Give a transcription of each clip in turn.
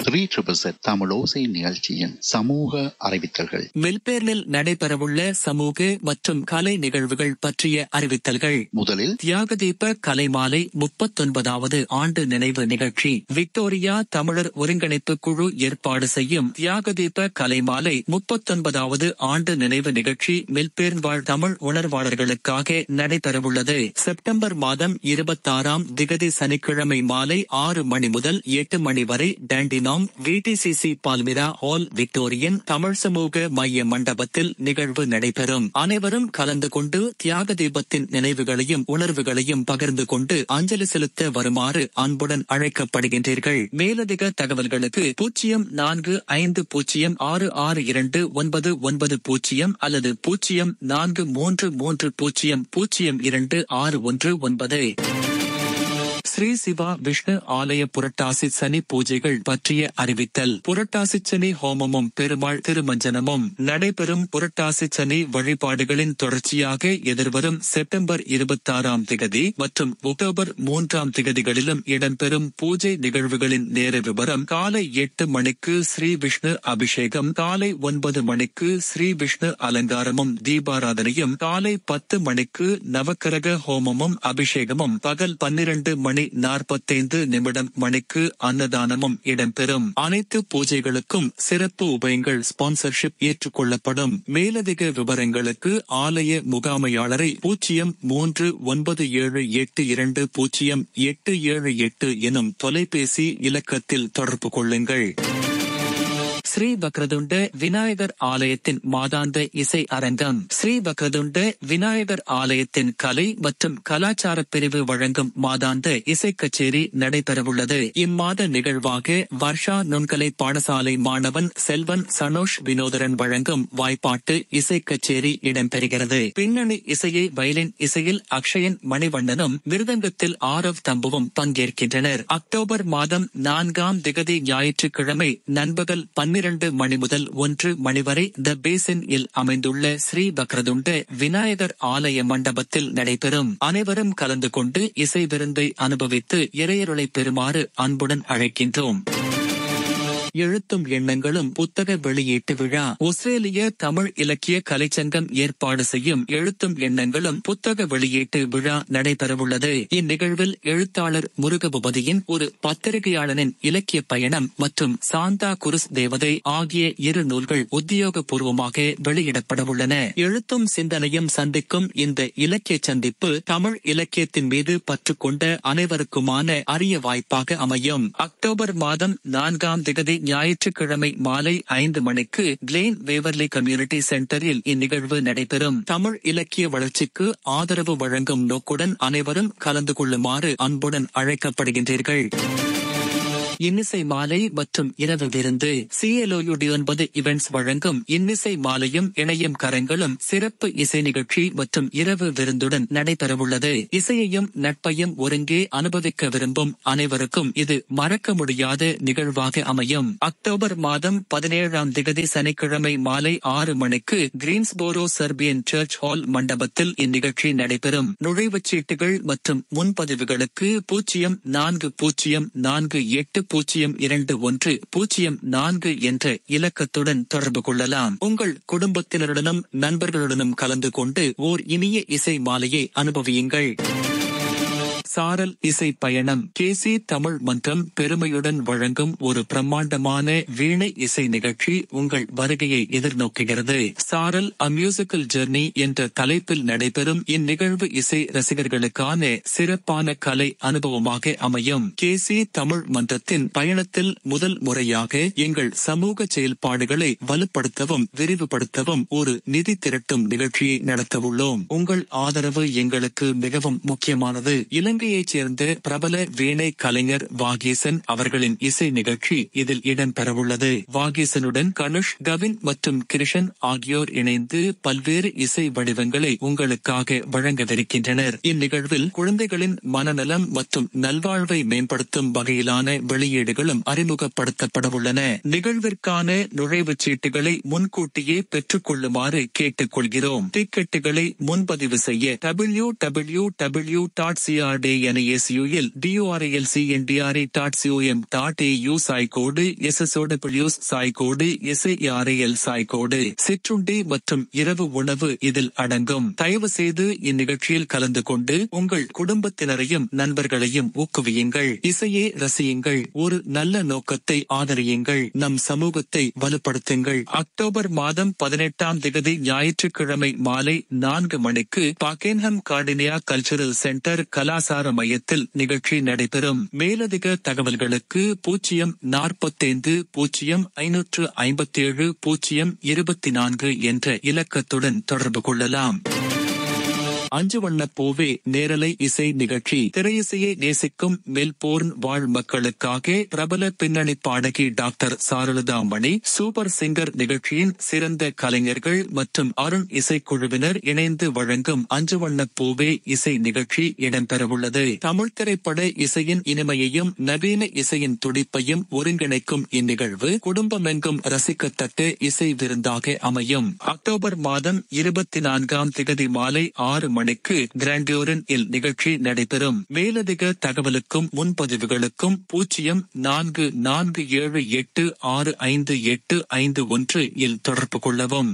Three triple set தமிழோசை நிகழ்ச்சியின் சமூக அறிவித்தல்கள் மெல்பேர்னில் நடைபெறவுள்ள சமூக மற்றும் கலை நிகழ்வுகள் பற்றிய அறிவித்தல்கள் முதலில் தியாகதீப கலைமாலை முப்பத்தொன்பதாவது ஆண்டு நினைவு நிகழ்ச்சி விக்டோரியா தமிழர் ஒருங்கிணைப்பு குழு ஏற்பாடு செய்யும் தியாகதீப கலைமாலை முப்பத்தொன்பதாவது ஆண்டு நினைவு நிகழ்ச்சி மெல்பேர்ன் வாழ் தமிழ் உணர்வாளர்களுக்காக நடைபெறவுள்ளது செப்டம்பர் மாதம் இருபத்தாறாம் திகதி சனிக்கிழமை மாலை ஆறு மணி முதல் எட்டு மணி வரை Dandenong VDCC Palmyra Hall Victorian Tamil சமூக மைய மண்டபத்தில் நிகழ்வு நடைபெறும் அனைவரும் கலந்து கொண்டு தியாக தீபத்தின் நினைவுகளையும் உணர்வுகளையும் பகிர்ந்து கொண்டு அஞ்சலி செலுத்த வருமாறு அன்புடன் அழைக்கப்படுகின்றீர்கள் மேலதிக தகவல்களுக்கு பூஜ்ஜியம் நான்கு ஐந்து பூஜ்ஜியம் ஆறு ஆறு இரண்டு ஒன்பது ஒன்பது பூஜ்ஜியம் அல்லது பூஜ்ஜியம் நான்கு மூன்று மூன்று பூஜ்ஜியம் பூஜ்ஜியம் இரண்டு ஆறு ஒன்று ஒன்பது ஸ்ரீ சிவா விஷ்ணு ஆலய புரட்டாசி சனி பூஜைகள் பற்றிய அறிவித்தல் புரட்டாசி சனி ஹோமமும் பெருமாள் திருமஞ்சனமும் நடைபெறும் புரட்டாசி சனி வழிபாடுகளின் தொடர்ச்சியாக எதிர்வரும் செப்டம்பர் இருபத்தாறாம் திகதி மற்றும் அக்டோபர் மூன்றாம் திகதிகளிலும் இடம்பெறும் பூஜை நிகழ்வுகளின் நேர விவரம் காலை எட்டு மணிக்கு ஸ்ரீ விஷ்ணு அபிஷேகம் காலை ஒன்பது மணிக்கு ஸ்ரீ விஷ்ணு அலங்காரமும் தீபாராதனையும் காலை பத்து மணிக்கு நவக்கிரக ஹோமமும் அபிஷேகமும் பகல் பன்னிரண்டு மணி நாற்பத்தைந்து நிமிடம் மணிக்கு அன்னதானமும் இடம்பெறும் அனைத்து பூஜைகளுக்கும் சிறப்பு உபயங்கள் ஸ்பான்சர்ஷிப் ஏற்றுக்கொள்ளப்படும் மேலதிக விவரங்களுக்கு ஆலய முகாமையாளரை பூஜ்ஜியம் மூன்று ஒன்பது ஏழு எட்டு இரண்டு பூஜ்ஜியம் எட்டு ஏழு எட்டு எனும் தொலைபேசி இலக்கத்தில் தொடர்பு கொள்ளுங்கள் ஸ்ரீ பக்ரதுண்ட விநாயகர் ஆலயத்தின் மாதாந்த இசை அரங்கம் ஸ்ரீ பக்ரதுண்ட விநாயகர் ஆலயத்தின் கலை மற்றும் கலாச்சார பிரிவு வழங்கும் மாதாந்த இசை கச்சேரி நடைபெறவுள்ளது இம்மாத நிகழ்வாக வர்ஷா நுண்கலை பாடசாலை மாணவன் செல்வன் சனோஷ் வினோதரன் வழங்கும் வாய்ப்பாட்டு இசை கச்சேரி இடம்பெறுகிறது பின்னணி இசையை வயலின் இசையில் அக்ஷயன் மணிவண்ணனும் மிருதங்கத்தில் ஆரவ் தம்புவும் பங்கேற்கின்றனர் அக்டோபர் மாதம் நான்காம் திகதி ஞாயிற்றுக்கிழமை நண்பகல் பன்னிரண்டு மணி முதல் ஒன்று மணி வரை த பேசின் இல் அமைந்துள்ள ஸ்ரீ பக்ரதுண்ட விநாயகர் ஆலய மண்டபத்தில் நடைபெறும் அனைவரும் கலந்து கொண்டு இசை விருந்தை அனுபவித்து இறையருளை பெறுமாறு அன்புடன் அழைக்கின்றோம் எழுத்தும் எண்ணங்களும் புத்தக வெளியீட்டு விழா ஆஸ்திரேலிய தமிழ் இலக்கிய கலைச்சங்கம் ஏற்பாடு செய்யும் எழுத்தும் எண்ணங்களும் புத்தக வெளியீட்டு விழா நடைபெறவுள்ளது இந்நிகழ்வில் எழுத்தாளர் முருகபூபதியின் ஒரு பத்திரிகையாளனின் இலக்கிய பயணம் மற்றும் சாந்தா குருஸ் தேவதை ஆகிய இரு நூல்கள் உத்தியோகபூர்வமாக வெளியிடப்படவுள்ளன எழுத்தும் சிந்தனையும் சந்திக்கும் இந்த இலக்கிய சந்திப்பு தமிழ் இலக்கியத்தின் மீது பற்று கொண்ட அனைவருக்குமான அரிய வாய்ப்பாக அமையும் அக்டோபர் மாதம் நான்காம் திகதி ஞாயிற்றுக்கிழமை மாலை ஐந்து மணிக்கு கிளேன் வேவர்லி கம்யூனிட்டி சென்டரில் இந்நிகழ்வு நடைபெறும் தமிழ் இலக்கிய வளர்ச்சிக்கு ஆதரவு வழங்கும் நோக்குடன் அனைவரும் கலந்து கொள்ளுமாறு அன்புடன் அழைக்கப்படுகின்றீர்கள் இன்னிசை மாலை மற்றும் இரவு விருந்து சிஎல்ஓயு ஒன்பது இவெண்ட்ஸ் வழங்கும் இன்னிசை மாலையும் இணையும் கரங்களும் சிறப்பு இசை நிகழ்ச்சி மற்றும் இரவு விருந்துடன் நடைபெறவுள்ளது இசையையும் நட்பையும் ஒருங்கே அனுபவிக்க விரும்பும் அனைவருக்கும் இது மறக்க முடியாத நிகழ்வாக அமையும் அக்டோபர் மாதம் பதினேழாம் திகதி சனிக்கிழமை மாலை ஆறு மணிக்கு கிரீன்ஸ்போரோ சர்பியன் சர்ச் ஹால் மண்டபத்தில் இந்நிகழ்ச்சி நடைபெறும் நுழைவுச் சீட்டுகள் மற்றும் முன்பதிவுகளுக்கு பூஜ்ஜியம் நான்கு பூஜ்ஜியம் நான்கு எட்டு பூஜ்ஜியம் இரண்டு ஒன்று பூஜ்ஜியம் நான்கு என்ற இலக்கத்துடன் தொடர்பு கொள்ளலாம் உங்கள் குடும்பத்தினருடனும் நண்பர்களுடனும் கலந்து கொண்டு ஓர் இனிய இசை மாலையை அனுபவியுங்கள் சாரல் இசை பயணம் கேசி தமிழ் மன்றம் பெருமையுடன் வழங்கும் ஒரு பிரம்மாண்டமான வீணை இசை நிகழ்ச்சி உங்கள் வருகையை எதிர்நோக்குகிறது சாரல் அ மியூசிக்கல் ஜெர்னி என்ற தலைப்பில் நடைபெறும் இந்நிகழ்வு இசை ரசிகர்களுக்கான சிறப்பான கலை அனுபவமாக அமையும் கேசி தமிழ் மன்றத்தின் பயணத்தில் முதல் முறையாக எங்கள் சமூக செயல்பாடுகளை வலுப்படுத்தவும் விரிவுபடுத்தவும் ஒரு நிதி திரட்டும் நிகழ்ச்சியை நடத்தவுள்ளோம் உங்கள் ஆதரவு எங்களுக்கு மிகவும் முக்கியமானது இலங்கையைச் சேர்ந்த பிரபல வீணை கலைஞர் வாகீசன் அவர்களின் இசை நிகழ்ச்சி இதில் இடம்பெறவுள்ளது வாகீசனுடன் கனுஷ் கவின் மற்றும் கிருஷன் ஆகியோர் இணைந்து பல்வேறு இசை வடிவங்களை உங்களுக்காக வழங்கவிருக்கின்றனர் இந்நிகழ்வில் குழந்தைகளின் மனநலம் மற்றும் நல்வாழ்வை மேம்படுத்தும் வகையிலான வெளியீடுகளும் அறிமுகப்படுத்தப்படவுள்ளன நிகழ்விற்கான நுழைவுச் சீட்டுகளை முன்கூட்டியே பெற்றுக் கொள்ளுமாறு கேட்டுக் கொள்கிறோம் டிக்கெட்டுகளை முன்பதிவு செய்ய W W W dot CRT DNASUL TURLC NTRA dot COM dot AU சாய்கோடு எஸ்எஸ்ஓடபிள்யூஸ் சாய்கோடு எஸ்ஏஆர்ஏஎல் சாய்கோடு சிற்றுண்டி மற்றும் இரவு உணவு இதில் அடங்கும் தயவு செய்து இந்நிகழ்ச்சியில் கலந்து கொண்டு உங்கள் குடும்பத்தினரையும் நண்பர்களையும் ஊக்குவியுங்கள் இசையை ரசியுங்கள் ஒரு நல்ல நோக்கத்தை ஆதரியுங்கள் நம் சமூகத்தை வலுப்படுத்துங்கள் அக்டோபர் மாதம் பதினெட்டாம் திகதி ஞாயிற்றுக்கிழமை மாலை நான்கு மணிக்கு பாக்கேன்ஹம் கார்டினியா கல்ச்சரல் சென்டர் கலாசார மையத்தில் நிகழ்ச்சி நடைபெறும் மேலதிக தகவல்களுக்கு பூஜ்ஜியம் நாற்பத்தைந்து பூஜ்ஜியம் ஐநூற்று ஐம்பத்தி ஏழு பூஜ்ஜியம் இருபத்தி நான்கு என்ற இலக்கத்துடன் தொடர்பு கொள்ளலாம் அஞ்சு வண்ண பூவே நேரலை இசை நிகழ்ச்சி திரையிசையை நேசிக்கும் மெல்போர்ன் வாழ் மக்களுக்காக பிரபல பின்னணி பாடகி doctor Charulatha Mani Super Singer நிகழ்ச்சியின் சிறந்த கலைஞர்கள் மற்றும் அருண் இசைக்குழுவினர் இணைந்து வழங்கும் அஞ்சு வண்ண பூவே இசை நிகழ்ச்சி இடம்பெறவுள்ளது தமிழ் திரைப்பட இசையின் இனிமையையும் நவீன இசையின் துடிப்பையும் ஒருங்கிணைக்கும் இந்நிகழ்வு குடும்பமெங்கும் ரசிக்கத்தக்க இசை விருந்தாக அமையும் அக்டோபர் மாதம் இருபத்தி நான்காம் திகதி மாலை ஆறு மணிக்கு கிராண்டியோரன் இல் நிகழ்ச்சி நடைபெறும் மேலதிக தகவலுக்கும் முன்பதிவுகளுக்கும் பூஜ்ஜியம் நான்கு நான்கு ஏழு எட்டு ஆறு ஐந்து எட்டு ஐந்து ஒன்று இல் தொடர்பு கொள்ளவும்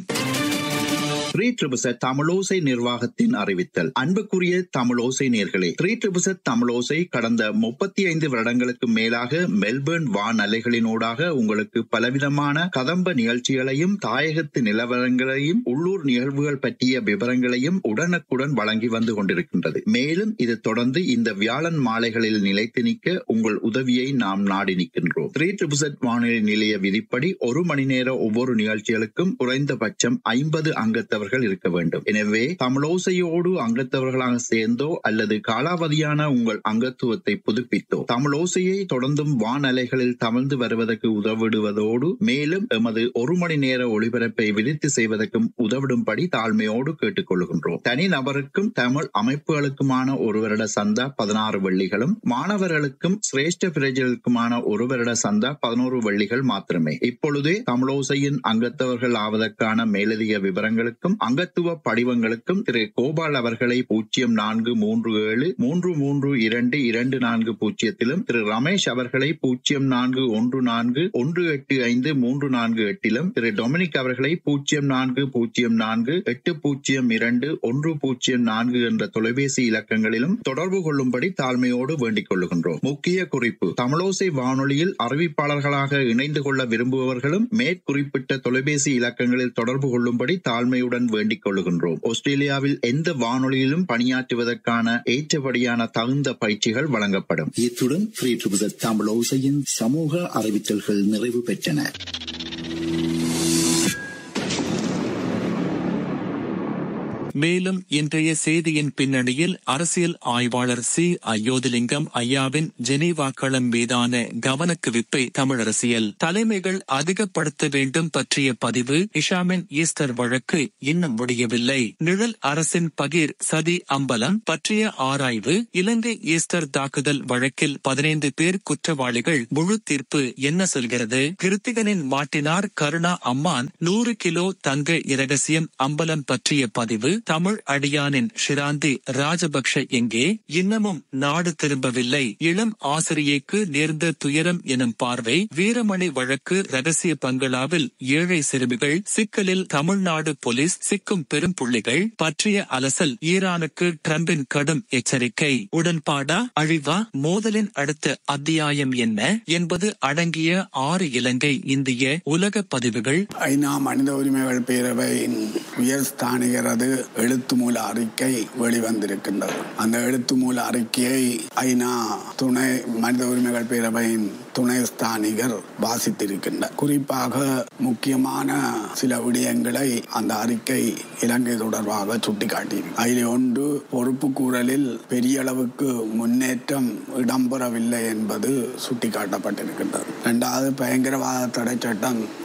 த்ரீ ட்ரிபிசட் தமிழோசை நிர்வாகத்தின் அறிவித்தல் அன்புக்குரிய தமிழோசை நேர்களே த்ரீ ட்ரிபிசட் தமிழோசை கடந்த முப்பத்தி ஐந்து வருடங்களுக்கு மேலாக மெல்பர்ன் வான் அலைகளினூடாக உங்களுக்கு பலவிதமான கதம்ப நிகழ்ச்சிகளையும் தாயகத்து நிலவரங்களையும் உள்ளூர் நிகழ்வுகள் பற்றிய விவரங்களையும் உடனுக்குடன் வழங்கி வந்து கொண்டிருக்கின்றது மேலும் இது தொடர்ந்து இந்த வியாழன் மாலைகளில் நிலைத்து நிற்க உங்கள் உதவியை நாம் நாடி நிற்கின்றோம் த்ரீ ட்ரிபிசட் வானொலி நிலைய விதிப்படி ஒரு மணி நேர ஒவ்வொரு நிகழ்ச்சிகளுக்கும் குறைந்தபட்சம் ஐம்பது அங்கத்தவர் அங்கத்தவர்கள் இருக்க வேண்டும் எனவே தமிழோசையோடு அங்கத்தவர்களாக சேர்ந்தோ அல்லது காலாவதியான உங்கள் அங்கத்துவத்தை புதுப்பித்தோ தமிழோசையை தொடர்ந்தும் வானலைகளில் தமிழ்ந்து வருவதற்கு உதவிடுவதோடு மேலும் எமது ஒரு மணி நேர ஒளிபரப்பை விதித்து செய்வதற்கும் உதவிடும்படி தாழ்மையோடு கேட்டுக்கொள்கின்றோம் தனி நபருக்கும் தமிழ் அமைப்புகளுக்குமான ஒரு வருட சந்தா பதினாறு வெள்ளிகளும் மாணவர்களுக்கும் சிரேஷ்ட பிரஜர்களுக்குமான ஒரு வருட சந்தா பதினோரு வெள்ளிகள் மாத்திரமே இப்பொழுதே தமிழோசையின் அங்கத்தவர்கள் ஆவதற்கான மேலதிக விவரங்களுக்கும் அங்கத்துவ படிவங்களுக்கும் திரு கோபால் அவர்களை பூஜ்ஜியம் நான்கு மூன்று ஏழு மூன்று மூன்று இரண்டு இரண்டு நான்கு பூஜ்ஜியத்திலும் திரு ரமேஷ் அவர்களை பூஜ்ஜியம் நான்கு ஒன்று நான்கு ஒன்று எட்டு ஐந்து மூன்று நான்கு எட்டிலும் திரு டொமினிக் அவர்களை பூஜ்ஜியம் நான்கு பூஜ்ஜியம் நான்கு எட்டு பூஜ்ஜியம் இரண்டு ஒன்று பூஜ்ஜியம் நான்கு என்ற தொலைபேசி இலக்கங்களிலும் தொடர்பு கொள்ளும்படி தாழ்மையோடு வேண்டிக் கொள்ளுகின்றோம் முக்கிய குறிப்பு தமிழோசை வானொலியில் அறிவிப்பாளர்களாக இணைந்து கொள்ள விரும்புபவர்களும் மேற்குறிப்பிட்ட தொலைபேசி இலக்கங்களில் தொடர்பு கொள்ளும்படி தாழ்மையுடன் வேண்டிக் கொள்ளுகின்றோம் ஆஸ்திரேலியாவில் எந்த வானொலியிலும் பணியாற்றுவதற்கான ஏற்றபடியான தகுந்த பயிற்சிகள் வழங்கப்படும் இத்துடன் ஃப்ரீ ட்ரிபிள் தமிழ் ஓசையின் சமூக அறிவித்தல்கள் நிறைவு பெற்றன மேலும் இன்றைய செய்தியின் பின்னணியில் அரசியல் ஆய்வாளர் சி அயோதிலிங்கம் ஐயாவின் ஜெனீவா களம் மீதான கவனக்குவிப்பை தமிழரசியல் தலைமைகள் அதிகப்படுத்த வேண்டும் பற்றிய பதிவு இஷாமின் ஈஸ்டர் வழக்கு இன்னும் முடியவில்லை நிழல் அரசின் பகிர் சதி அம்பலம் பற்றிய ஆராய்வு இலங்கை ஈஸ்டர் தாக்குதல் வழக்கில் பதினைந்து பேர் குற்றவாளிகள் முழு தீர்ப்பு என்ன சொல்கிறது கிருத்திகனின் மாட்டினார் கருணா அம்மான் நூறு கிலோ தங்க இரகசியம் அம்பலம் பற்றிய பதிவு தமிழ் அடியானின் ஷிராந்தி ராஜபக்ஷ எங்கே இன்னமும் நாடு திரும்பவில்லை இளம் ஆசிரியைக்கு நேர்ந்த துயரம் எனும் பார்வை வீரமணி வழக்கு ரகசிய பங்களாவில் ஏழை சிறுமிகள் சிக்கலில் தமிழ்நாடு போலீஸ் சிக்கும் பெரும் புள்ளிகள் பற்றிய அலசல் ஈரானுக்கு டிரம்பின் கடும் எச்சரிக்கை உடன்பாடா அழிவா மோதலின் அடுத்த அத்தியாயம் என்ன என்பது அடங்கிய ஆறு இலங்கை இந்திய உலக பதிவுகள் ஐநா மனித உரிமைகள் பேரவையின் உயர்ஸ்தானிகரது எழுத்து மூல அறிக்கை வெளிவந்திருக்கின்றது அந்த எழுத்து மூல அறிக்கையை ஐநா துணை மனித உரிமைகள் பேரவையின் துணை ஸ்தானிகர் வாசித்திருக்கின்றார் குறிப்பாக முக்கியமான சில விடயங்களை அந்த அறிக்கை இலங்கை தொடர்பாக சுட்டிக்காட்டியிருக்கு அதில் ஒன்று பொறுப்பு கூறலில் பெரிய அளவுக்கு முன்னேற்றம் இடம்பெறவில்லை என்பது சுட்டிக்காட்டப்பட்டிருக்கின்றது இரண்டாவது பயங்கரவாத தடை சட்டம்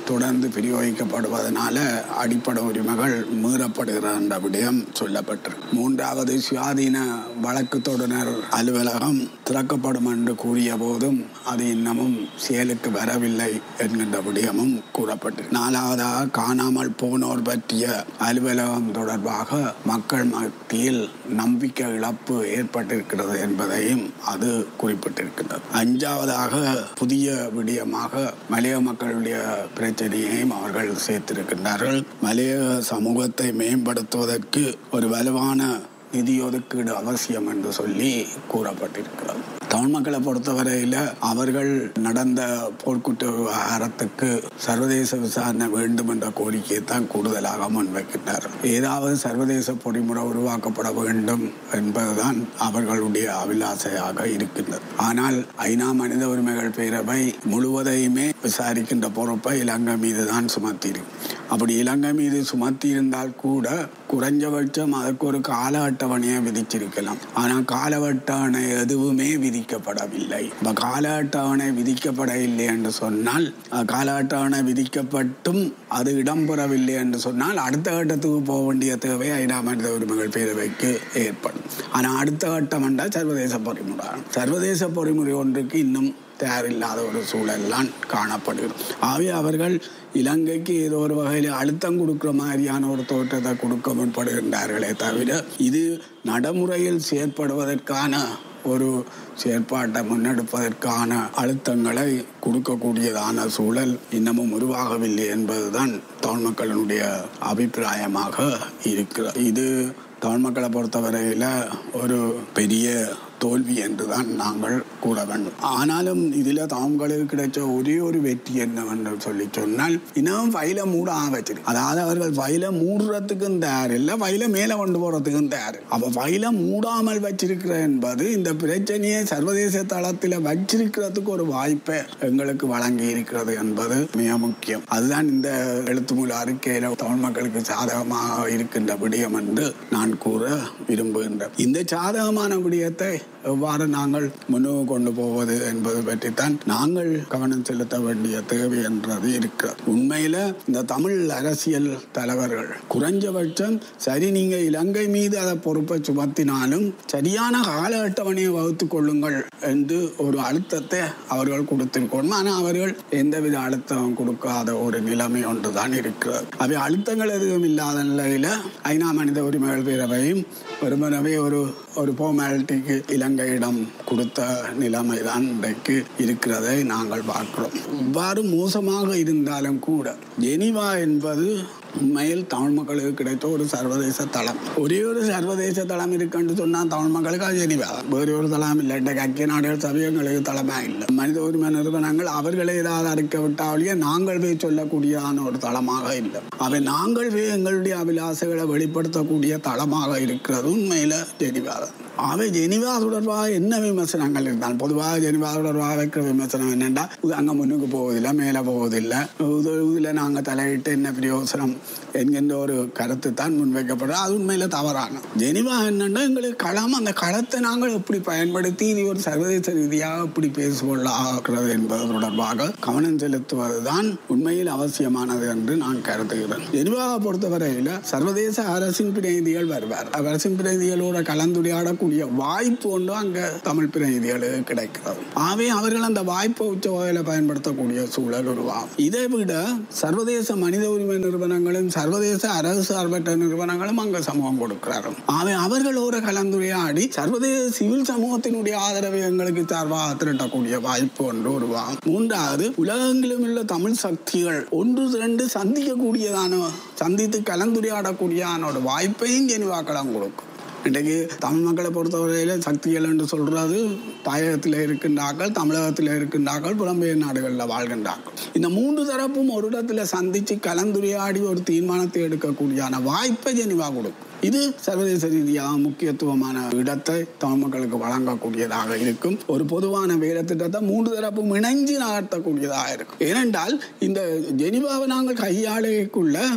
தொடர்ந்து பிரயோகிக்கப்படுவதனால அடிப்படை உரிமைகள் மீறப்படுகிற என்ற விடயம் சொல்லப்பட்டிருக்கு மூன்றாவது சுயாதீன வழக்கு தொடர் அலுவலகம் திறக்கப்படும் என்று கூறிய போதும் அது இன்னமும் செயலுக்கு வரவில்லை என்கின்ற விடயமும் கூறப்பட்டிருக்கு நாலாவதாக காணாமல் போனோர் பற்றிய அலுவலகம் தொடர்பாக மக்கள் மத்தியில் நம்பிக்கை இழப்பு ஏற்பட்டிருக்கிறது என்பதையும் அது குறிப்பிட்டிருக்கின்றது அஞ்சாவதாக புதிய விடயமாக மலைய மக்களுடைய பிரச்சனையையும் அவர்கள் சேர்த்திருக்கின்றார்கள் மலைய சமூகத்தை மேம்படுத்துவதற்கு ஒரு வலுவான நிதி ஒதுக்கீடு அவசியம் என்று சொல்லி கூறப்பட்டிருக்கிறது தமிழ் மக்களை பொறுத்தவரையில் அவர்கள் நடந்த போர்க்குற்ற விவகாரத்துக்கு சர்வதேச விசாரணை வேண்டும் என்ற கோரிக்கையை தான் கூடுதலாக முன்வைக்கின்றார் ஏதாவது சர்வதேச பொறிமுறை உருவாக்கப்பட வேண்டும் என்பதுதான் அவர்களுடைய அபிலாசையாக இருக்கின்றது ஆனால் ஐநா மனித உரிமைகள் பேரவை முழுவதையுமே விசாரிக்கின்ற பொறுப்பை இலங்கை மீது தான் சுமத்தியிருக்கு அப்படி இலங்கை மீது சுமத்தி இருந்தால் கூட குறைஞ்சபட்சம் அதற்கு ஒரு கால அட்டவணையை விதிச்சிருக்கலாம் ஆனால் கால அட்டவணை எதுவுமே விதிக்கப்படவில்லை இப்போ கால அட்டவணை விதிக்கப்படவில்லை என்று சொன்னால் கால அட்டவணை விதிக்கப்பட்டும் அது இடம்பெறவில்லை என்று சொன்னால் அடுத்த கட்டத்துக்கு போக வேண்டிய தேவை ஐநா மனித உரிமைகள் பேரவைக்கு ஏற்படும் ஆனால் அடுத்த கட்டம் என்றால் சர்வதேச பொறிமுறை சர்வதேச பொறிமுறை ஒன்றுக்கு இன்னும் தயாரில்லாத ஒரு சூழல்லாம் காணப்படுகிறது ஆகவே அவர்கள் இலங்கைக்கு ஏதோ ஒரு வகையில் அழுத்தம் கொடுக்குற மாதிரியான ஒரு தோற்றத்தை கொடுக்க முற்படுகின்றார்களே தவிர இது நடைமுறையில் செயற்படுவதற்கான ஒரு செயற்பாட்டை முன்னெடுப்பதற்கான அழுத்தங்களை கொடுக்கக்கூடியதான சூழல் இன்னமும் உருவாகவில்லை என்பதுதான் தமிழ் மக்களினுடைய அபிப்பிராயமாக இருக்கிறது இது தமிழ் மக்களை பொறுத்தவரையில் ஒரு பெரிய தோல்வி என்றுதான் நாங்கள் கூற வேண்டும் ஆனாலும் இதில் தாங்களுக்கு கிடைச்ச ஒரே ஒரு வெற்றி என்னவென்று சொல்லி சொன்னால் இன்னும் ஃபைலை மூட வச்சிருக்கு அதாவது அவர்கள் ஃபைலை மூடுறதுக்கும் தயார் இல்லை ஃபைலை மேலே கொண்டு போகிறதுக்கும் தயார் அப்போ ஃபைலை மூடாமல் வச்சிருக்கிற என்பது இந்த பிரச்சனையை சர்வதேச தளத்தில் வச்சிருக்கிறதுக்கு ஒரு வாய்ப்பை எங்களுக்கு வழங்கி இருக்கிறது என்பது மிக முக்கியம் அதுதான் இந்த எழுத்து மூல அறிக்கையில் தமிழ் மக்களுக்கு சாதகமாக இருக்கின்ற விடயம் என்று நான் கூற விரும்புகின்றேன் இந்த சாதகமான விடயத்தை எவ்வாறு நாங்கள் முன்னுக்கு கொண்டு போவது என்பது பற்றித்தான் நாங்கள் கவனம் செலுத்த வேண்டிய தேவை என்றது இருக்கிறது உண்மையில இந்த தமிழ் அரசியல் தலைவர்கள் குறைஞ்சபட்சம் சரி நீங்க இலங்கை மீது அதை பொறுப்பை சுமத்தினாலும் சரியான கால அட்டவணையை வகுத்துக் கொள்ளுங்கள் என்று ஒரு அழுத்தத்தை அவர்கள் கொடுத்திருக்கணும் ஆனால் அவர்கள் எந்தவித அழுத்தம் கொடுக்காத ஒரு நிலைமை ஒன்றுதான் இருக்கிறது அவை அழுத்தங்கள் எதுவும் இல்லாத நிலையில ஐநா மனித உரிமைகள் பேரவையும் வெறுமனவே ஒரு ஒரு ஃபார்மாலிட்டிக்கு இலங்கையிடம் கொடுத்த நிலைமை தான் இன்றைக்கு இருக்கிறதை நாங்கள் பார்க்கிறோம் இவ்வாறு மோசமாக இருந்தாலும் கூட ஜெனிவா என்பது உண்மையில் தமிழ் மக்களுக்கு கிடைத்த ஒரு சர்வதேச தளம் ஒரே ஒரு சர்வதேச தளம் இருக்குன்னு சொன்னால் தமிழ் மக்களுக்கு அது ஜெனிவா வேறு ஒரு தளம் இல்லை இன்றைக்கு ஐக்கிய நாடுகள் சபை எங்களுக்கு தளமே இல்லை மனித உரிமை நிறுவனங்கள் அவர்களை ஏதாவது அறிக்க விட்டாலேயே நாங்கள் போய் சொல்லக்கூடியதான ஒரு தளமாக இல்லை அவை நாங்கள் போய் எங்களுடைய அபிலாசைகளை வெளிப்படுத்தக்கூடிய தளமாக இருக்கிறது உண்மையில ஜெனிவா தான் அவை ஜெனிவா தொடர்பாக என்ன விமர்சனங்கள் இருந்தால் பொதுவாக ஜெனிவா தொடர்பாக வைக்கிற விமர்சனம் என்னென்னா இது அங்கே முன்னுக்கு போவதில்லை மேலே போவதில்லை இதில் நாங்கள் தலையிட்டு என்ன பிரயோசனம் என்கின்ற ஒரு கருத்து தான் முன்வைக்கப்படுறது அது உண்மையில் தவறான ஜெனிவா என்னென்னா எங்களுக்கு களம் அந்த களத்தை நாங்கள் எப்படி பயன்படுத்தி இது ஒரு சர்வதேச ரீதியாக எப்படி பேசுகொள்ள ஆகிறது என்பது தொடர்பாக கவனம் செலுத்துவது தான் உண்மையில் அவசியமானது என்று நான் கருதுகிறேன் ஜெனிவாவை பொறுத்தவரையில் சர்வதேச அரசின் பிரதிநிதிகள் வருவார் அரசின் பிரதிநிதிகளோட கலந்துரையாடக்கூடிய வாய்ப்பு ஒன்று அங்கே தமிழ் பிரதிநிதிகளுக்கு கிடைக்கிறது ஆகவே அவர்கள் அந்த வாய்ப்பை உச்ச வகையில் பயன்படுத்தக்கூடிய சூழல் உருவாகும் இதை விட சர்வதேச மனித உரிமை நிறுவனங்களும் சர்வதேச அரசு சார்பற்ற நிறுவனங்களும் அங்கே சமூகம் கொடுக்கிறார்கள் ஆகவே அவர்களோட கலந்துரையாடி சர்வதேச சிவில் சமூகத்தினுடைய ஆதரவை எங்களுக்கு சார்பாக திரட்டக்கூடிய வாய்ப்பு ஒன்று உருவாகும் மூன்றாவது உலகெங்கிலும் உள்ள தமிழ் சக்திகள் ஒன்று இரண்டு சந்திக்கக்கூடியதான சந்தித்து கலந்துரையாடக்கூடியதான ஒரு வாய்ப்பையும் ஜெனிவாக்களம் கொடுக்கும் இன்றைக்கு தமிழ் மக்களை பொறுத்தவரையில் சக்திகள் என்று சொல்றது தாயகத்தில் இருக்கின்றார்கள் தமிழகத்தில் இருக்கின்றார்கள் புலம்பெயர் நாடுகளில் வாழ்கின்றார்கள் இந்த மூன்று தரப்பும் ஒரு இடத்துல சந்தித்து கலந்துரையாடி ஒரு தீர்மானத்தை எடுக்கக்கூடியான வாய்ப்பை ஜெனிவா கொடுக்கும் இது சர்வதேச ரீதியாக முக்கியத்துவமான இடத்தை தமிழ் மக்களுக்கு வழங்கக்கூடியதாக இருக்கும் ஒரு பொதுவான வேலை திட்டத்தை மூன்று தரப்பும் இணைஞ்சு நகர்த்தக்கூடியதாக இருக்கும் ஏனென்றால் இந்த ஜெனிவாவை நாங்கள் கையாளைக்குள்ள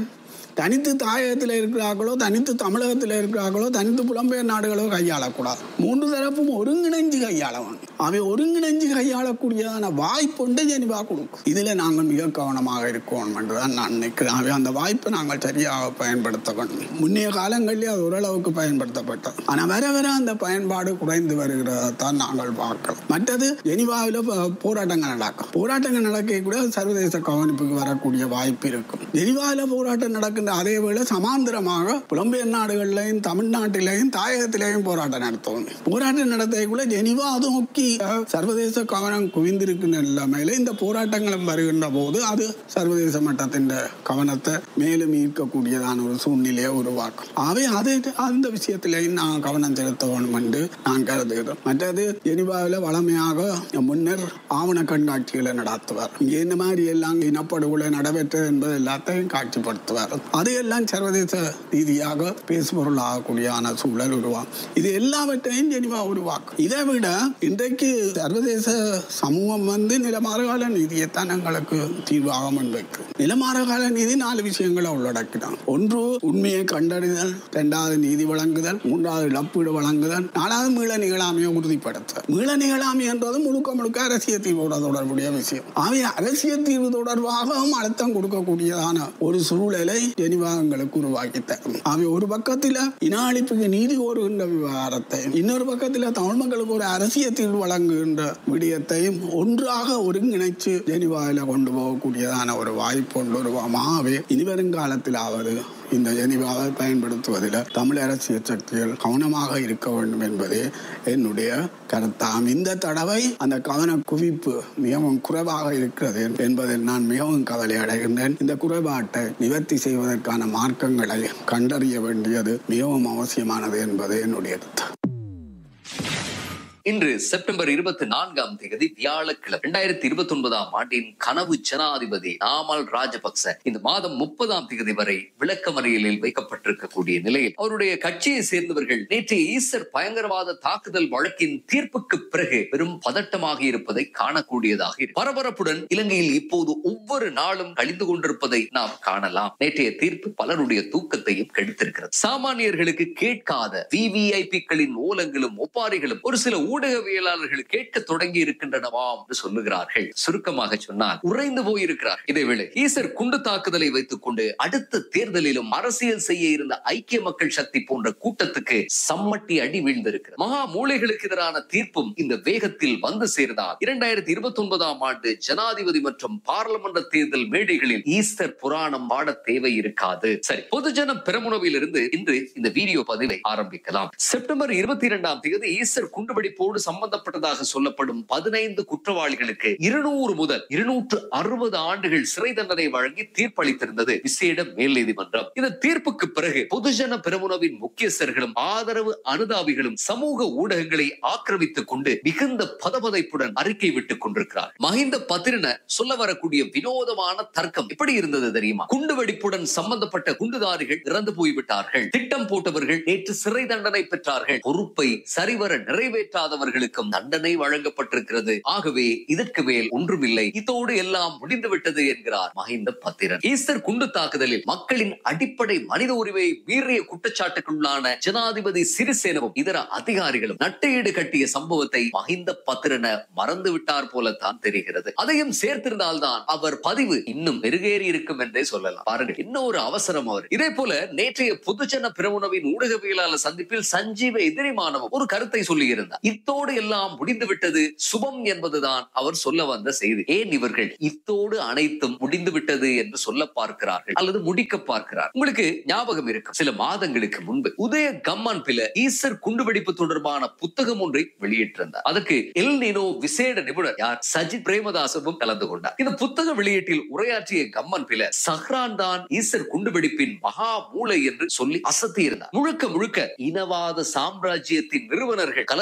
தனித்து தாயகத்தில் இருக்கிறார்களோ தனித்து தமிழகத்தில் இருக்கிறார்களோ தனித்து புலம்பெயர் நாடுகளோ கையாளக்கூடாது மூன்று தரப்பும் ஒருங்கிணைஞ்சு கையாள வேண்டும் அவை ஒருங்கிணைஞ்சு கையாளக்கூடியதான வாய்ப்புண்டு ஜெனிவா கொடுக்கும் இதுல நாங்கள் மிக கவனமாக இருக்கணும் என்றுதான் நான் நினைக்கிறேன் அவை அந்த வாய்ப்பை நாங்கள் சரியாக பயன்படுத்த வேண்டும் முன்னைய காலங்களிலே அது ஓரளவுக்கு பயன்படுத்தப்பட்டது ஆனா வர வர அந்த பயன்பாடு குறைந்து வருகிறதான் நாங்கள் பார்க்கலாம் மற்றது ஜெனிவாவில் போராட்டங்கள் நடக்கும் போராட்டங்கள் நடக்க கூட சர்வதேச கவனிப்புக்கு வரக்கூடிய வாய்ப்பு இருக்கும் ஜெனிவாவில் போராட்டம் நடக்கின்ற அதே வேளை சமாந்தரமாக புலம்பெயர் நாடுகளிலையும் தமிழ்நாட்டிலையும் தாயகத்திலையும் போராட்டம் நடத்துவோம் போராட்டம் நடத்தக்குள்ள ஜெனிவா அது நோக்கி அஹ், சர்வதேச கவனம் குவிந்திருக்கின்ற நிலைமையில இந்த போராட்டங்களும் வருகின்ற போது அது சர்வதேச மட்டத்தின் கவனத்தை மேலும் ஈர்க்கக்கூடியதான ஒரு சூழ்நிலையை உருவாக்கும் அவை அதை அந்த விஷயத்திலையும் நான் கவனம் செலுத்த வேண்டும் என்று நான் கருதுகிறேன் மற்றது ஜெனிவாவில் வளமையாக முன்னர் ஆவண கண்காட்சிகளை நடத்துவார் இங்கே என்ன மாதிரி எல்லாம் இனப்படுகொலை நடைபெற்றது என்பது எல்லாத்தையும் காட்சிப்படுத்துவார் அதையெல்லாம் சர்வதேச ரீதியாக பேசுபொருள் ஆகக்கூடியான சூழல் உருவாகும் இது எல்லாவற்றையும் ஜெனிவா உருவாக்கும் இதை விட இன்றைக்கு சர்வதேச சமூகம் வந்து நிலமாறுகால நீதியைத்தான் எங்களுக்கு தீர்வாக முன்வைக்கும் நிலமாறுகால நீதி நாலு விஷயங்களை உள்ளடக்கினான் ஒன்று உண்மையை கண்டறிதல் இரண்டாவது நீதி வழங்குதல் மூன்றாவது இழப்பீடு வழங்குதல் நாலாவது மீள நிகழாமையை உறுதிப்படுத்தல் மீள நிகழாமை என்பது முழுக்க முழுக்க அரசியல் தீர்வோட தொடர்புடைய விஷயம் அவை அரசியல் தீர்வு தொடர்பாகவும் அழுத்தம் கொடுக்கக்கூடியதான ஒரு சூழலை ஜெனிவா எங்களுக்கு உருவாக்கி தரும் அவை ஒரு பக்கத்துல இன அழிப்புக்கு நீதி கோருகின்ற விவகாரத்தை இன்னொரு பக்கத்துல தமிழ் மக்களுக்கு ஒரு அரசியல் தீர்வு வழங்குகின்ற விடயத்தையும் ஒன்றாக ஒருங்கிணைச்சு ஜெனிவாவில கொண்டு போகக்கூடியதான ஒரு வாய்ப்பு ஒன்று உருவாமாவே இனி வருங்காலத்திலாவது இந்த ஜெனிவாவை பயன்படுத்துவதில் தமிழ் அரசியல் சக்திகள் கவனமாக இருக்க வேண்டும் என்பதே என்னுடைய கருத்தாம் இந்த தடவை அந்த கவன குவிப்பு மிகவும் குறைவாக இருக்கிறது என்பதில் நான் மிகவும் கவலை அடைகின்றேன் இந்த குறைபாட்டை நிவர்த்தி செய்வதற்கான மார்க்கங்களை கண்டறிய வேண்டியது மிகவும் அவசியமானது என்பது என்னுடைய கருத்து இன்று செப்டம்பர் இருபத்தி நான்காம் தேதி வியாழக்கிழமை இரண்டாயிரத்தி இருபத்தி ஒன்பதாம் ஆண்டின் கனவு ஜனாதிபதி நாமல் ராஜபக்ச இந்த மாதம் முப்பதாம் தேதி வரை விளக்கமறியலில் வைக்கப்பட்டிருக்கக்கூடிய நிலையில் அவருடைய கட்சியை சேர்ந்தவர்கள் நேற்றைய ஈஸ்டர் பயங்கரவாத தாக்குதல் வழக்கின் தீர்ப்புக்கு பிறகு பெரும் பதட்டமாக இருப்பதை காணக்கூடியதாக இருக்கு. பரபரப்புடன் இலங்கையில் இப்போது ஒவ்வொரு நாளும் கழிந்து கொண்டிருப்பதை நாம் காணலாம் நேற்றைய தீர்ப்பு பலருடைய தூக்கத்தையும் கெடுத்திருக்கிறது சாமானியர்களுக்கு கேட்காத விவிஐபிக்களின் ஓலங்களும் ஒப்பாரிகளும் ஒரு சில ஊடகவியலாளர்கள் கேட்க தொடங்கி இருக்கின்றனவாம் என்று சொல்லுகிறார்கள் சுருக்கமாக சொன்னால் உறைந்து போயிருக்கிறார் இதேவேளை ஈசர் குண்டு தாக்குதலை வைத்துக் கொண்டு அடுத்த தேர்தலிலும் அரசியல் செய்ய இருந்த ஐக்கிய மக்கள் சக்தி போன்ற கூட்டத்துக்கு சம்மட்டி அடி வீழ்ந்திருக்கிறது மகா மூளைகளுக்கு எதிரான தீர்ப்பும் இந்த வேகத்தில் வந்து சேர்ந்தால் இரண்டாயிரத்தி இருபத்தி ஒன்பதாம் ஆண்டு ஜனாதிபதி மற்றும் பாராளுமன்ற தேர்தல் மேடைகளில் ஈஸ்டர் புராணம் பாட தேவை இருக்காது சரி பொதுஜன பெருமுனவில் இருந்து இன்று இந்த வீடியோ பதிவை ஆரம்பிக்கலாம் செப்டம்பர் இருபத்தி இரண்டாம் தேதி ஈஸ்டர் குண்டுவெடிப்போடு சம்பந்தப்பட்டதாக சொல்லப்படும் பதினைந்து குற்றவாளிகளுக்கு இருநூறு முதல் இருநூற்று அறுபது ஆண்டுகள் சிறை தண்டனை வழங்கி தீர்ப்பளித்திருந்தது விசேட மேல் நீதிமன்றம் இந்த தீர்ப்புக்கு பிறகு பொதுஜன பெருமுனவின் முக்கியஸ்தர்களும் ஆதரவு அனுதாபிகளும் சமூக ஊடகங்களை ஆக்கிரமித்துக் கொண்டு மிகுந்த பதபதைப்புடன் அறிக்கை விட்டுக் கொண்டிருக்கிறார் மஹிந்த பத்திரன சொல்ல வரக்கூடிய வினோதமான தர்க்கம் எப்படி இருந்தது தெரியுமா குண்டு வெடிப்புடன் சம்பந்தப்பட்ட குண்டுதாரிகள் இறந்து போய்விட்டார்கள் திட்டம் போட்டவர்கள் நேற்று சிறை தண்டனை பெற்றார்கள் பொறுப்பை சரிவர நிறைவேற்றாதவர்களுக்கும் தண்டனை வழங்கப்பட்டிருக்கிறது ஆகவே இதற்கு மேல் ஒன்றுமில்லை இதோடு எல்லாம் முடிந்துவிட்டது என்கிறார் மஹிந்த பத்திரன் ஈஸ்டர் குண்டு தாக்குதலில் மக்களின் அடிப்படை மனித உரிமை மீறிய குற்றச்சாட்டுக்குள்ளான ஜனாதிபதி சிறிசேனவும் இதர அதிகாரிகளும் நட்டையீடு கட்டிய சம்பவத்தை மஹிந்த பத்திரன மறந்து விட்டார் போலத்தான் தெரிகிறது அதையும் சேர்த்திருந்தால்தான் அவர் பதிவு இன்னும் மெருகேறி இருக்கும் என்றே சொல்லலாம் பாருங்க இன்னும் ஒரு அவசரம் அவர் இதே போல நேற்றைய பொதுஜன பிரமுனவின் ஊடகவியலாளர் சந்திப்பில் சஞ்சீவ எதிரிமானவம் ஒரு கருத்தை சொல்லியிருந்தார் இத்தோடு எல்லாம் முடிந்து விட்டது சுபம் என்பதுதான் அவர் சொல்ல வந்த செய்தி ஏன் இவர்கள் இத்தோடு அனைத்தும் முடிந்து விட்டது என்று சொல்ல பார்க்கிறார்கள் அல்லது முடிக்க பார்க்கிறார் உங்களுக்கு ஞாபகம் இருக்கும் சில மாதங்களுக்கு முன்பு உதய கம்மான் பில ஈஸ்டர் குண்டுவெடிப்பு தொடர்பான புத்தகம் ஒன்றை வெளியிட்டிருந்தார் அதற்கு எல் நினோ விசேட நிபுணர் யார் சஜித் பிரேமதாசவும் கலந்து கொண்டார் இந்த புத்தக வெளியீட்டில் உரையாற்றிய கம்மன் பில சஹ்ரான் தான் ஈஸ்டர் குண்டுவெடிப்பின் மகா மூளை என்று சொல்லி அசத்தி இருந்தார் முழுக்க முழுக்க இனவாத சாம்ராஜ்யத்தின் நிறுவனர்கள் கலந்து கொண்ட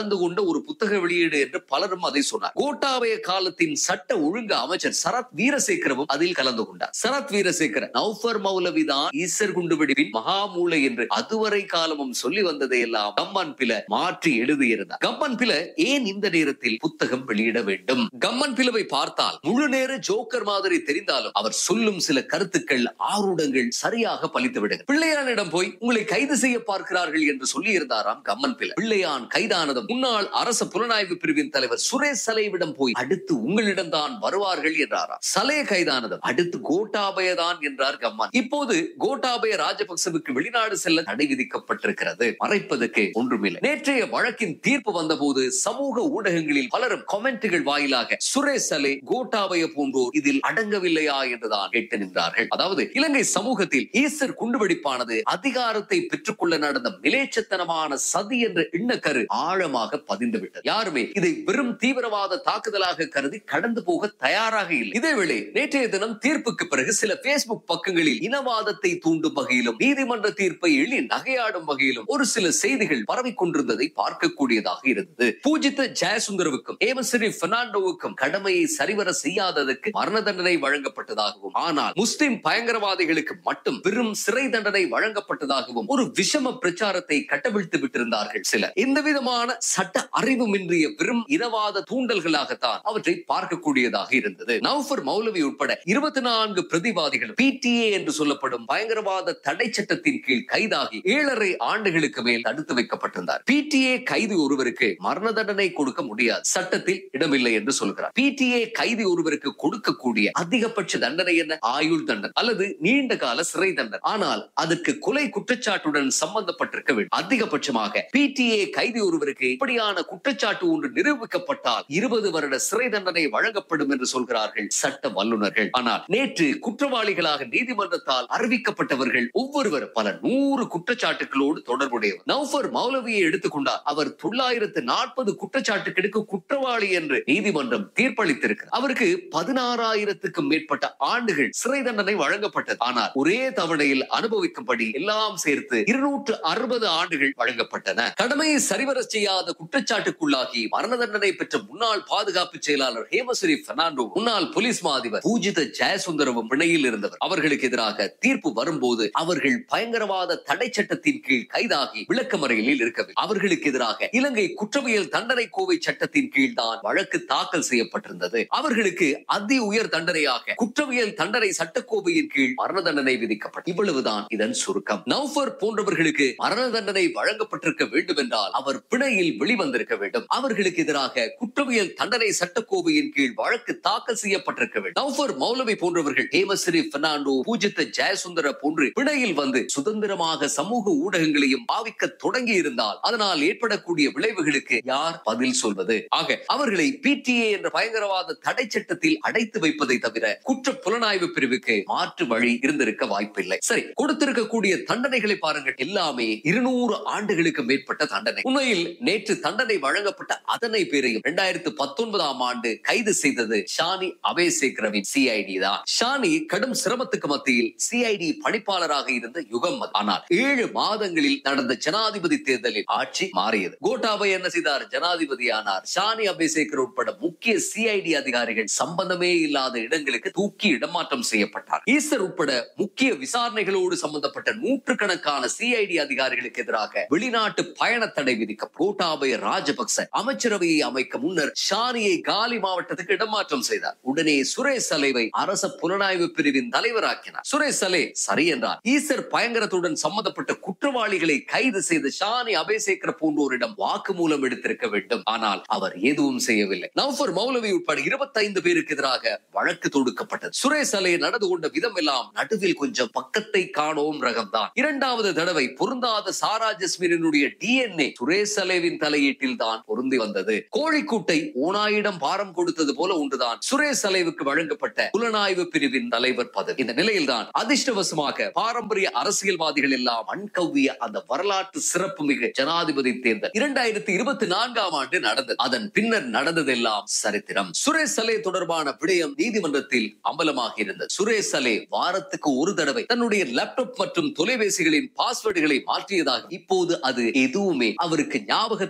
ஒரு புத்தக வெளியீடு என்று பலரும் அதை சொன்னார் கோட்டாபய காலத்தின் சட்ட ஒழுங்கு அமைச்சர் சரத் வீரசேகரவும் அதில் கலந்து கொண்டார் சரத் வீரசேகர நௌஃபர் மௌலவி தான் ஈஸ்வர் குண்டுவெடிப்பின் மகாமூலை என்று அதுவரை காலமும் சொல்லி வந்ததை எல்லாம் கம்மன் பில மாற்றி எழுதியிருந்தார் கம்மன் பில ஏன் இந்த நேரத்தில் புத்தகம் வெளியிட வேண்டும் கம்மன் பிலவை பார்த்தால் முழு நேர ஜோக்கர் மாதிரி தெரிந்தாலும் அவர் சொல்லும் சில கருத்துக்கள் ஆரூடங்கள் சரியாக பலித்து விடுங்க பிள்ளையானிடம் போய் உங்களை கைது செய்ய பார்க்கிறார்கள் என்று சொல்லி இருந்தாராம் கம்மன் பிள்ளை பிள்ளையான் கைதானதும் முன்னாள் அரச புலனாய்வு பிரிவின் தலைவர் சுரேஷ் சலைவிடம் போய் அடுத்து உங்களிடம் தான் வருவார்கள் என்றாராம் சலே கைதானதும் அடுத்து கோட்டாபய தான் என்றார் கம்மன் இப்போது கோட்டாபய ராஜபக்சவுக்கு வெளிநாடு செல்ல தடை விதிக்கப்பட்டிருக்கிறது மறைப்பதற்கு ஒன்றுமில்லை நேற்றைய வழக்கின் தீர்ப்பு வந்தபோது சமூக ஊடகங்களில் பலரும் கமெண்ட்டுகள் வாயிலாக சுரேஷ் சலே கோட்டாபய போன்றோர் இதில் அடங்கவில்லையா என்றுதான் கேட்டு நின்றார்கள் அதாவது இலங்கை சமூகத்தில் ஈஸ்டர் குண்டுவெடிப்பானது அதிகாரத்தை பெற்றுக்கொள்ள நடந்த மிலேச்சத்தனமான சதி என்ற எண்ணக்கரு ஆழமாக பதிந்து விட்டது யாருமே இதை வெறும் தீவிரவாத தாக்குதலாக கருதி கடந்து போக தயாராக இல்லை இதேவேளை நேற்றைய தினம் தீர்ப்புக்கு பிறகு சில பேஸ்புக் பக்கங்களில் இனவாதத்தை தூண்டும் வகையிலும் நீதிமன்ற தீர்ப்பை எள்ளி நகையாடும் வகையிலும் ஒரு சில செய்திகள் பரவிக் கொண்டிருந்ததை பார்க்கக்கூடியதாக இருந்தது பூஜித்த ஜெயசுந்தரவுக்கும் ஏமஸ்ரீ பெர்னாண்டோவுக்கும் கடமையை சரிவர செய்யாததற்கு மரண தண்டனை வழங்கப்பட்டதாகவும் ஆனால் முஸ்லிம் பயங்கரவாதிகளுக்கு மட்டும் வெறும் சிறை தண்டனை வழங்கப்பட்டதாகவும் ஒரு விஷம பிரச்சாரத்தை கட்டவிழ்த்து விட்டிருந்தார்கள் சிலர் எந்த விதமான சட்ட அறிவுமின்றிய வெறும் இனவாத தூண்டல்களாகத்தான் அவற்றை பார்க்கக்கூடியதாக இருந்தது நௌஃபர் மௌலவி உட்பட இருபத்தி நான்கு பிரதிவாதிகள் பிடிஏ என்று சொல்லப்படும் பயங்கரவாத தடை சட்டத்தின் கீழ் கைதாகி ஏழரை ஆண்டுகளுக்கு மேல் தடுத்து வைக்கப்பட்டிருந்தார் பிடிஏ கைதி ஒருவருக்கு மரண தண்டனை கொடுக்க முடியாது சட்டத்தில் இடமில்லை என்று சொல்கிறார் பிடிஏ கைதி ஒருவருக்கு கொடுக்கக்கூடிய அதிகபட்ச தண்டனை என்ன ஆயுள் தண்டனை அல்லது நீண்ட கால சிறை தண்டனை ஆனால் அதுக்கு கொலை குற்றச்சாட்டுடன் சம்பந்தப்பட்டிருக்க வேண்டும் அதிகபட்சமாக பிடிஏ கைதி ஒருவருக்கு இப்படியான குற்றச்சாட்டு ஒன்று நிரூபிக்கப்பட்டால் இருபது வருட சிறை தண்டனை வழங்கப்படும் என்று சொல்கிறார்கள் சட்ட வல்லுநர்கள் ஆனால் நேற்று குற்றவாளிகளாக நீதிமன்றத்தால் அறிவிக்கப்பட்டவர்கள் ஒவ்வொருவர் பல நூறு குற்றச்சாட்டுகளோடு தொடர்புடையவர் நௌஃபர் மௌலவியை எடுத்துக்கொண்டார் அவர் தொள்ளாயிரத்து நாற்பது குற்றச்சாட்டுகளுக்கு குற்றவாளி என்று நீதிமன்றம் தீர்ப்பளித்திருக்கிறார் அவருக்கு பதினாறாயிரத்துக்கும் மேற்பட்ட ஆண்டுகள் சிறை தண்டனை வழங்கப்பட்டது ஆனால் ஒரே தவணையில் அனுபவிக்கும்படி எல்லாம் சேர்த்து இருநூற்று அறுபது ஆண்டுகள் வழங்கப்பட்டன கடமையை சரிவர செய்யாத குற்றச்சாட்டுக்குள்ளாகி மரண தண்டனை பெற்ற முன்னாள் பாதுகாப்பு செயலாளர் ஹேமஸ்ரீ பெர்னாண்டோ முன்னாள் போலீஸ் மா அதிபர் பூஜித ஜெயசுந்தரவும் பிணையில் இருந்தவர் அவர்களுக்கு எதிராக தீர்ப்பு வரும்போது அவர்கள் பயங்கரவாத தடை சட்டத்தின் கீழ் கைதாகி விளக்கமறையில் இருக்கவில்லை அவர்களுக்கு எதிராக இலங்கை குற்றவியல் தண்டனை கோவை சட்டத்தின் கீழ் தான் வழக்கு தாக்கல் செய்யப்பட்டிருந்தது அவர்களுக்கு அதி உயர் தண்டனையாக குற்றவியல் தண்டனை சட்டக்கோவையின் கீழ் மரண தண்டனை விதிக்கப்பட்டது இவ்வளவுதான் இதன் சுருக்கம் நௌஃபர் போன்றவர்களுக்கு மரண தண்டனை வழங்கப்பட்டிருக்க வேண்டும் என்றால் அவர் பிணையில் வெளிவந்திருக்க வேண்டும் அவர்களுக்கு எதிராக குற்றவியல் தண்டனை சட்டக்கோவையின் கீழ் வழக்கு தாக்கல் செய்யப்பட்டிருக்க வேண்டும் நௌஃபர் மௌலவி போன்றவர்கள் ஹேமஸ்ரீ பெர்னாண்டோ பூஜித்த ஜெயசுந்தர போன்று பிணையில் வந்து சுதந்திரமாக சமூக ஊடகங்களையும் பாவிக்க தொடங்கி இருந்தால் அதனால் ஏற்படக்கூடிய விளைவுகளுக்கு யார் பதில் சொல்வது ஆக அவர்களை பிடிஏ என்ற பயங்கரவாத தடை சட்டத்தில் அடைத்து வைப்பதை தவிர குற்ற புலனாய்வு பிரிவுக்கு மாற்று வழி இருந்திருக்க வாய்ப்பில்லை சரி கொடுத்திருக்கக்கூடிய தண்டனைகளை பாருங்கள் எல்லாமே இருநூறு ஆண்டுகளுக்கு மேற்பட்ட தண்டனை உண்மையில் நேற்று தண்டனை வழங்கப்பட்ட அத்தனை பேரையும் இரண்டாயிரத்து பத்தொன்பதாம் ஆண்டு கைது செய்தது ஷானி அபேசேகரவின் சிஐடி தான் ஷானி கடும் சிரமத்துக்கு மத்தியில் சிஐடி பணிப்பாளராக இருந்த யுகம் ஆனால் ஏழு மாதங்களில் நடந்த ஜனாதிபதி தேர்தலில் ஆட்சி மாறியது கோட்டாபய என்ன செய்தார் ஜனாதிபதி ஆனார் ஷானி அபேசேகர் உட்பட முக்கிய சிஐடி அதிகாரிகள் சம்பந்தமே இல்லாத இடங்களுக்கு தூக்கி இடமாற்றம் செய்யப்பட்டார் ஈஸ்டர் உட்பட முக்கிய விசாரணைகளோடு சம்பந்தப்பட்ட நூற்றுக்கணக்கான சிஐடி அதிகாரிகளுக்கு எதிராக வெளிநாட்டு பயண தடை விதிக்க கோட்டாபய ராஜபக்ச அமைச்சரவையை அமைக்க முன்னர் ஷானியை காலி மாவட்டத்துக்கு இடமாற்றம் செய்தார் உடனே சுரேஷ் சலைவை அரச புலனாய்வு பிரிவின் தலைவராக்கினார் சுரேஷ் சலே சரி என்றார் ஈஸ்டர் பயங்கரத்துடன் சம்பந்தப்பட்ட குற்றவாளிகளை கைது செய்த ஷானி அபேசேகர் போன்றோரிடம் வாக்குமூலம் எடுத்திருக்க வேண்டும் ஆனால் அவர் எதுவும் செய்யவில்லை நௌஃபர் மௌலவி உட்பட இருபத்தைந்து பேருக்கு எதிராக வழக்கு தொடுக்கப்பட்டது சுரேஷ் அலை நடந்து கொண்ட விதம் எல்லாம் நடுவில் கொஞ்சம் பக்கத்தை காணோம் ரகம்தான் இரண்டாவது தடவை பொருந்தாத சாரா ஜஸ்மினுடைய டிஎன்ஏ சுரேஷ் அலேவின் தலையீட்டில் தான் பொருந்தி வந்தது கோழிக்கூட்டை ஓனாயிடம் பாரம் கொடுத்தது போல ஒன்றுதான் சுரேஷ் அலைவுக்கு வழங்கப்பட்ட புலனாய்வு பிரிவின் தலைவர் பதவி இந்த நிலையில்தான் அதிர்ஷ்டவசமாக பாரம்பரிய அரசியல்வாதிகள் எல்லாம் அண்கவ்விய அந்த வரலாற்று சிறப்பு மிகு ஜனாதிபதி தேர்தல் இரண்டாயிரத்தி இருபத்தி நான்காம் ஆண்டு நடந்தது அதன் பின்னர் நடந்ததெல்லாம் சரித்திரம் சுரேஷ் சலே தொடர்பான விடயம் நீதிமன்றத்தில் அம்பலமாக இருந்தது சுரேஷ் சலே வாரத்துக்கு ஒரு தடவை தன்னுடைய லேப்டாப் மற்றும் தொலைபேசிகளின் பாஸ்வேர்டுகளை மாற்றியதாக இப்போது அது எதுவுமே அவருக்கு ஞாபகத்தில் இல்லை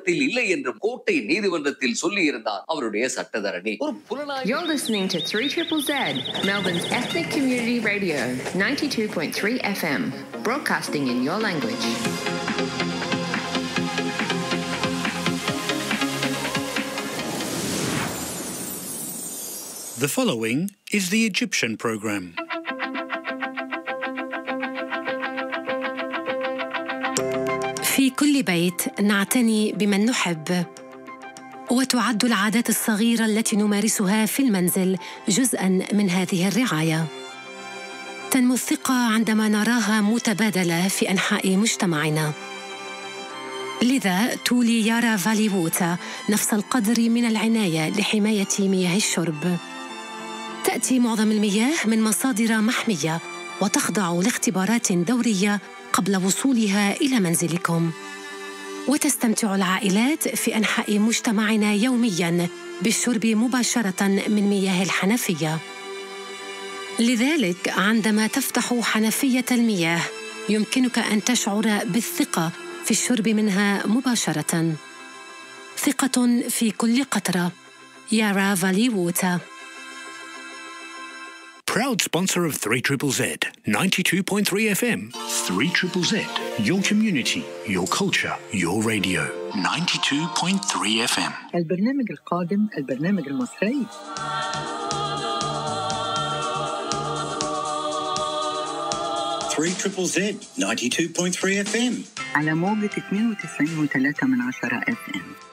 என்றும் கோட்டை நீதிமன்றத்தில் சொல்லியிருந்தார் அவருடைய சட்டத்தரணி ஒரு புலனாய்வு You're listening to 3 Triple Z, Melbourne's ethnic community radio, 92.3 FM, broadcasting in your language. The following is the Egyptian program. في كل بيت نعتني بمن نحب وتعد العادات الصغيره التي نمارسها في المنزل جزءا من هذه الرعايه تنمو الثقه عندما نراها متبادله في انحاء مجتمعنا لذا تولي يارا فالي ووتا نفس القدر من العنايه لحمايه مياه الشرب تاتي معظم المياه من مصادر محميه وتخضع لاختبارات دوريه قبل وصولها الى منزلكم وتستمتع العائلات في انحاء مجتمعنا يوميا بالشرب مباشره من مياه الحنفيه لذلك عندما تفتح حنفيه المياه يمكنك ان تشعر بالثقه في الشرب منها مباشره ثقه في كل قطره يارا فالي ووتا Proud sponsor of 3 Triple Z, 92.3 FM. 3 Triple Z, your community, your culture, your radio. 92.3 FM. البرنامج القادم البرنامج المصري Three Triple Z, 92.3 FM. على موجة 92.3 من عشرة اف ام